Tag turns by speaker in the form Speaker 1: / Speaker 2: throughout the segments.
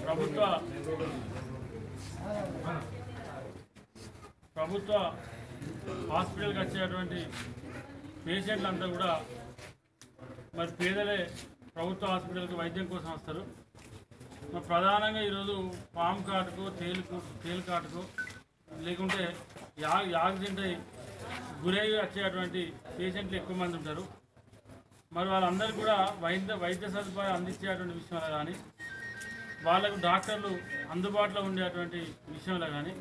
Speaker 1: ప్రభుత్వ ప్రభుత్వ హాస్పిటల్కి వచ్చేటువంటి పేషెంట్లంతా కూడా మరి పేదలే ప్రభుత్వ హాస్పిటల్కి వైద్యం కోసం వస్తారు మరి ప్రధానంగా ఈరోజు పాము కాటుకు తేలుకు తేలు కాటుకు లేకుంటే యా యాక్సిడెంట్ అయి గురై వచ్చేటువంటి పేషెంట్లు ఎక్కువ మంది ఉంటారు మరి వాళ్ళందరూ కూడా వైద్య వైద్య సదుపాయం అందించేటువంటి విషయంలో కానీ వాళ్ళకు డాక్టర్లు అందుబాటులో ఉండేటువంటి విషయంలో కానీ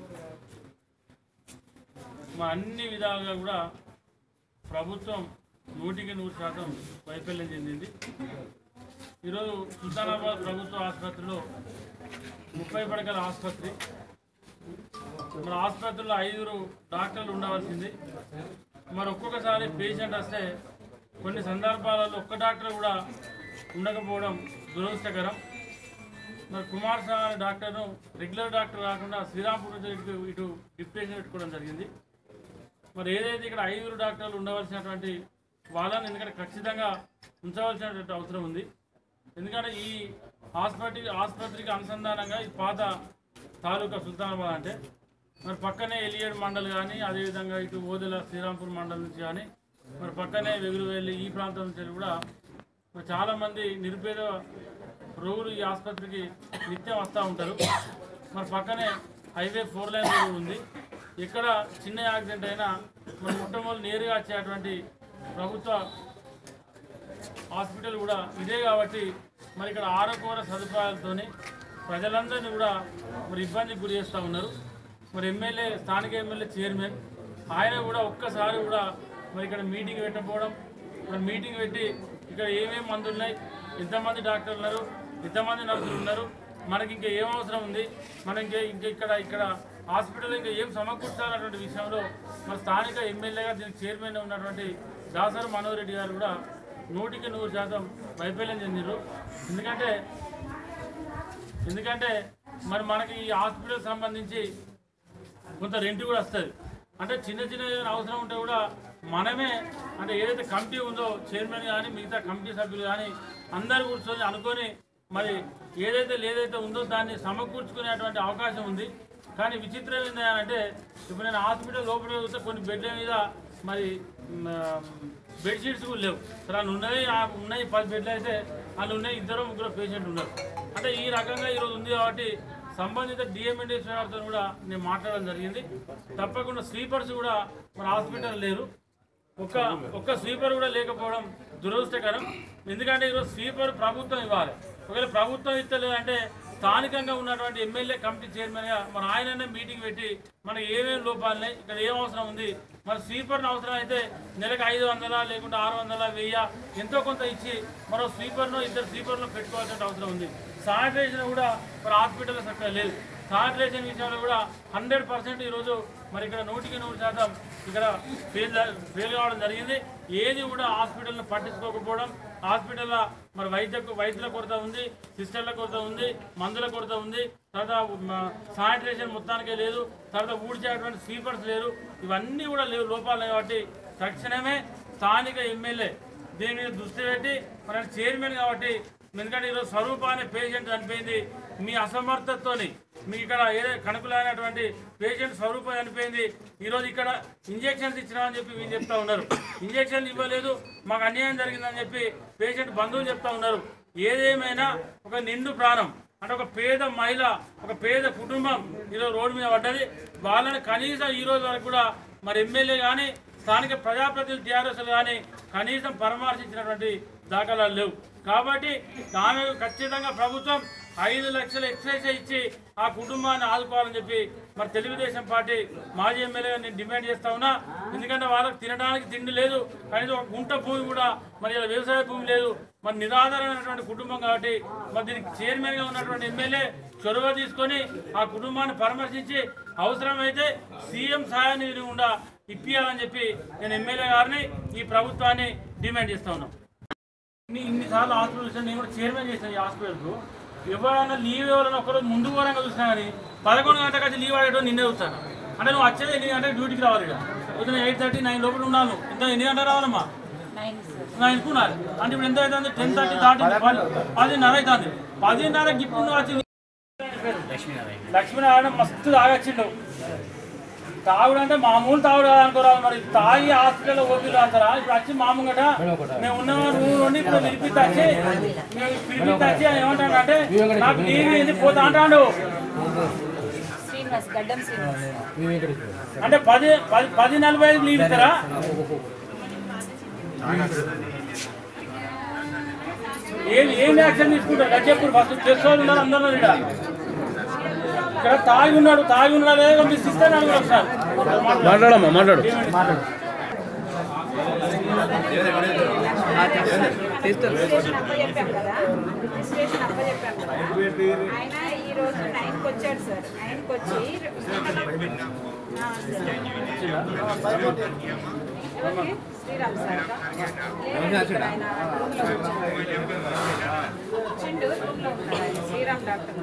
Speaker 1: మా అన్ని విధాలుగా కూడా ప్రభుత్వం నూటికి నూరు శాతం వైఫల్యం చెందింది ఈరోజు సుల్తానాబాద్ ప్రభుత్వ ఆసుపత్రిలో ముప్పై పడకల ఆసుపత్రి మన ఆసుపత్రిలో ఐదుగురు డాక్టర్లు ఉండవలసింది మరి ఒక్కొక్కసారి పేషెంట్ వస్తే కొన్ని సందర్భాలలో ఒక్క డాక్టర్ కూడా ఉండకపోవడం దురదృష్టకరం మరి కుమార్ సార్ అనే డాక్టర్ను రెగ్యులర్ డాక్టర్ కాకుండా శ్రీరాంపూర్ నుంచి ఇటు ఇటు డిప్యూటేషన్ పెట్టుకోవడం జరిగింది మరి ఏదైతే ఇక్కడ ఐదుగురు డాక్టర్లు ఉండవలసినటువంటి వాళ్ళని ఎందుకంటే ఖచ్చితంగా ఉంచవలసినటువంటి అవసరం ఉంది ఎందుకంటే ఈ హాస్పిటల్ ఆసుపత్రికి అనుసంధానంగా ఈ పాత తాలూకా సుల్తానాబాద్ అంటే మరి పక్కనే ఎలియేడు మండల్ కానీ అదేవిధంగా ఇటు ఓదెల శ్రీరాంపూర్ మండల్ నుంచి కానీ మరి పక్కనే వెగురువెల్లి ఈ ప్రాంతం నుంచి కూడా మరి చాలామంది నిరుపేద రోగులు ఈ ఆసుపత్రికి నిత్యం వస్తూ ఉంటారు మరి పక్కనే హైవే ఫోర్ లైన్ రోడ్ ఉంది ఎక్కడ చిన్న యాక్సిడెంట్ అయినా మరి మొట్టమొదటి నేరుగా వచ్చేటువంటి ప్రభుత్వ హాస్పిటల్ కూడా ఇదే కాబట్టి మరి ఇక్కడ ఆరోగ్య సదుపాయాలతోని ప్రజలందరినీ కూడా మరి ఇబ్బందికి గురి చేస్తూ ఉన్నారు మరి ఎమ్మెల్యే స్థానిక ఎమ్మెల్యే చైర్మన్ ఆయన కూడా ఒక్కసారి కూడా మరి ఇక్కడ మీటింగ్ పెట్టకపోవడం మరి మీటింగ్ పెట్టి ఇక్కడ ఏమేమి మందులు ఉన్నాయి ఎంతమంది డాక్టర్లు ఉన్నారు ఎంతమంది నర్సులు ఉన్నారు మనకి ఇంకా ఏం అవసరం ఉంది మనం ఇంకా ఇంకా ఇక్కడ ఇక్కడ హాస్పిటల్ ఇంకా ఏం సమకూర్చాలన్నటువంటి విషయంలో మరి స్థానిక ఎమ్మెల్యేగా దీనికి చైర్మన్ ఉన్నటువంటి దాసరి మనోహర్ రెడ్డి గారు కూడా నూటికి నూరు శాతం వైఫల్యం చెందిరు ఎందుకంటే ఎందుకంటే మరి మనకి ఈ హాస్పిటల్ సంబంధించి కొంత రెంట్ కూడా వస్తుంది అంటే చిన్న చిన్న ఏదైనా అవసరం ఉంటే కూడా మనమే అంటే ఏదైతే కమిటీ ఉందో చైర్మన్ కానీ మిగతా కమిటీ సభ్యులు కానీ అందరు కూర్చొని అనుకొని మరి ఏదైతే లేదైతే ఉందో దాన్ని సమకూర్చుకునేటువంటి అవకాశం ఉంది కానీ విచిత్రం ఏంటంటే ఇప్పుడు నేను హాస్పిటల్ లోపల చూస్తే కొన్ని బెడ్ల మీద మరి బెడ్షీట్స్ కూడా లేవు సరే వాళ్ళు ఉన్నాయి ఆ ఉన్నాయి పది బెడ్లు అయితే వాళ్ళు ఉన్నాయి ఇద్దరు ముగ్గురు పేషెంట్ ఉన్నారు అంటే ఈ రకంగా ఈరోజు ఉంది కాబట్టి సంబంధిత డిఎంఎన్డీఎస్ గారితో కూడా నేను మాట్లాడడం జరిగింది తప్పకుండా స్వీపర్స్ కూడా మన హాస్పిటల్ లేరు ఒక్క ఒక్క స్వీపర్ కూడా లేకపోవడం దురదృష్టకరం ఎందుకంటే ఈరోజు స్వీపర్ ప్రభుత్వం ఇవ్వాలి ఒకవేళ ప్రభుత్వం ఇస్తలేదంటే స్థానికంగా ఉన్నటువంటి ఎమ్మెల్యే కమిటీ చైర్మన్గా మన ఆయననే మీటింగ్ పెట్టి మనకి ఏమేమి లోపాలున్నాయి ఇక్కడ ఏం అవసరం ఉంది మరి స్వీపర్ని అవసరం అయితే నెలకు ఐదు వందల లేకుంటే ఆరు వందల వెయ్యి ఎంతో కొంత ఇచ్చి మరో స్వీపర్ను ఇద్దరు స్వీపర్ను పెట్టుకోవాల్సిన అవసరం ఉంది శానిటైజేషన్ కూడా మరి హాస్పిటల్లో చక్కగా లేదు శానిటైజేషన్ విషయంలో కూడా హండ్రెడ్ పర్సెంట్ ఈరోజు మరి ఇక్కడ నూటికి నూరు శాతం ఇక్కడ ఫెయిల్ ఫెయిల్ కావడం జరిగింది ఏది కూడా హాస్పిటల్ను పట్టించుకోకపోవడం హాస్పిటల్లో మరి వైద్య వైద్యుల కొరత ఉంది సిస్టర్ల కొరత ఉంది మందుల కొరత ఉంది తర్వాత శానిటైజేషన్ మొత్తానికే లేదు తర్వాత ఊడ్చేటువంటి స్వీపర్స్ లేరు ఇవన్నీ కూడా లేవు లోపాలు లేవు కాబట్టి తక్షణమే స్థానిక ఎమ్మెల్యే దీని మీద దృష్టి పెట్టి మన చైర్మన్ కాబట్టి ఎందుకంటే ఈరోజు స్వరూప అనే పేషెంట్ చనిపోయింది మీ అసమర్థతతోని మీకు ఇక్కడ ఏదో కణుకులైనటువంటి పేషెంట్ స్వరూప చనిపోయింది ఈరోజు ఇక్కడ ఇంజెక్షన్స్ ఇచ్చినామని చెప్పి వీళ్ళు చెప్తా ఉన్నారు ఇంజెక్షన్లు ఇవ్వలేదు మాకు అన్యాయం జరిగిందని చెప్పి పేషెంట్ బంధువులు చెప్తా ఉన్నారు ఏదేమైనా ఒక నిండు ప్రాణం అంటే ఒక పేద మహిళ ఒక పేద కుటుంబం ఈరోజు రోడ్డు మీద పడ్డది వాళ్ళని కనీసం ఈ రోజు వరకు కూడా మరి ఎమ్మెల్యే కానీ స్థానిక ప్రజాప్రతినిధులు టీఆర్ఎస్లు కానీ కనీసం పరామర్శించినటువంటి దాఖలాలు లేవు కాబట్టి ఆమె ఖచ్చితంగా ప్రభుత్వం ఐదు లక్షల ఎక్సైజ్ ఇచ్చి ఆ కుటుంబాన్ని ఆదుకోవాలని చెప్పి మరి తెలుగుదేశం పార్టీ మాజీ ఎమ్మెల్యేగా నేను డిమాండ్ చేస్తా ఉన్నా ఎందుకంటే వాళ్ళకి తినడానికి తిండి లేదు కనీసం ఒక గుంట భూమి కూడా మరి ఇలా వ్యవసాయ భూమి లేదు మరి నిరాధారమైనటువంటి కుటుంబం కాబట్టి మరి దీనికి చైర్మన్గా ఉన్నటువంటి ఎమ్మెల్యే చొరవ తీసుకొని ఆ కుటుంబాన్ని పరామర్శించి అవసరమైతే సీఎం సహాయాన్ని కూడా ఇప్పియాలని చెప్పి నేను ఎమ్మెల్యే గారిని ఈ ప్రభుత్వాన్ని డిమాండ్ చేస్తా ఉన్నాను ఇన్ని ఇన్నిసార్లు హాస్పిటల్ చూసాను నేను కూడా చైర్మన్ చేశాను ఈ హాస్పిటల్కు ఎవరైనా లీవ్ ఎవరైనా ఒకరోజు ముందు పోరాగా చూసినా కానీ పదకొండు గంటలకు వచ్చి లీవ్ ఆడేటో నిన్నే చూస్తాను అంటే నువ్వు వచ్చేది ఎన్ని గంటలకు డ్యూటీకి రావాలి ఇక పొద్దున ఎయిట్ థర్టీ నైన్ లోపల ఉన్నాను ఎంత ఎన్ని గంటలు రావాలమ్మా నైన్ అనుకున్నారు అంటే ఇప్పుడు ఎంత అవుతుంది టెన్ థర్టీ దాటి పది పదిన్నర అవుతుంది పదిన్నరకి ఇప్పుడు నువ్వు వచ్చి పేరు
Speaker 2: లక్ష్మీనారాయణ
Speaker 1: లక్ష్మీనారాయణ మస్తు తాగొచ్చిండు తాగుడు అంటే మామూలు తాగుడు కాదు అనుకోరాదు మరి తాగి హాస్పిటల్లో ఓపీలు రాస్తారా ఇప్పుడు వచ్చి మామూలుగట మేము ఉన్న రూమ్ నుండి ఇప్పుడు పిలిపిస్తే వచ్చి మేము పిలిపిస్తే వచ్చి ఆయన ఏమంటాడు అంటే నాకు టీవీ ఏంది పోతా అంటాడు
Speaker 3: శ్రీనివాస్ గడ్డం శ్రీనివాస్
Speaker 1: అంటే పది పది పది నలభై ఐదు లీవ్ ఇస్తారా ఏం ఏం యాక్షన్ తీసుకుంటారు అది చెప్పు ఫస్ట్ చేసుకోవాలి ఉన్నారు అందరూ ఇక్కడ ఇక్కడ తాగి ఉన్నాడు తాగి ఉన్నాడు ఏదో మీరు సిస్టర్ అని ఒకసారి
Speaker 4: మాట్లాడమ్మా మాట్లాడు
Speaker 3: రిజిస్ట్రేషన్ అప్పచెప్పాం కదా రిజిస్ట్రేషన్ అప్పచెప్పాం కదా ఆయన ఈ రోజు నైన్కి వచ్చాడు సార్ నైన్కి వచ్చి ఆ, సార్. ఎవరికి? శ్రీరామ్ సార్ లేదండి, ఇక్కడ ఆయన రూమ్లో వచ్చాడు. వచ్చిండు రూమ్లో ఉన్నాడు ఆయన శ్రీరామ్ డాక్టర్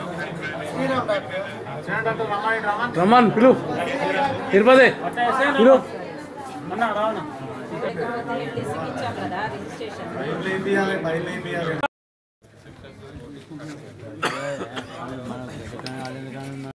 Speaker 3: ఉన్నాడు.
Speaker 4: రమ్మన్ పిలు తిరుపతి
Speaker 1: అట్లా ఎస్ఐ
Speaker 4: పిలు
Speaker 1: అన్న రావణ
Speaker 3: లేకపోతే LDC కి ఇచ్చాం కదా రిజిస్ట్రేషన్